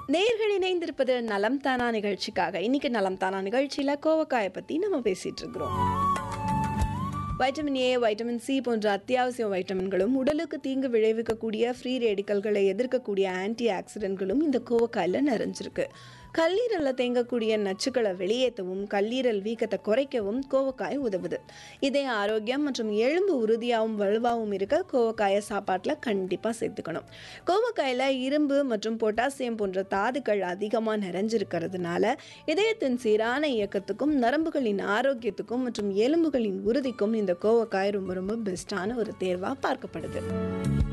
நேர்கள் இணைந்திருப்பது நலம் தானா நிகழ்ச்சிக்காக இன்னைக்கு நலம் தானா நிகழ்ச்சியில கோவக்காயை பத்தி நம்ம பேசிட்டு இருக்கிறோம் வைட்டமின் ஏ வைட்டமின் சி போன்ற அத்தியாவசிய வைட்டமின்களும் உடலுக்கு தீங்கு விளைவிக்கக்கூடிய ஃப்ரீ ரேடிக்கல்களை எதிர்க்கக்கூடிய ஆன்டி ஆக்சிடென்ட்களும் இந்த கோவக்காயில் நிறைஞ்சிருக்கு கல்லீரலில் தேங்கக்கூடிய நச்சுக்களை வெளியேற்றவும் கல்லீரல் வீக்கத்தை குறைக்கவும் கோவக்காய் உதவுது இதய ஆரோக்கியம் மற்றும் எலும்பு உறுதியாகவும் வலுவாகவும் இருக்க கோவக்காயை சாப்பாட்டில் கண்டிப்பாக சேர்த்துக்கணும் கோவக்காயில் இரும்பு மற்றும் பொட்டாசியம் போன்ற தாதுக்கள் அதிகமாக நிறைஞ்சிருக்கிறதுனால இதயத்தின் சீரான இயக்கத்துக்கும் நரம்புகளின் ஆரோக்கியத்துக்கும் மற்றும் எலும்புகளின் உறுதிக்கும் இந்த கோவக்காய் ரொம்ப ரொம்ப பெஸ்ட்டான ஒரு தேர்வாக பார்க்கப்படுது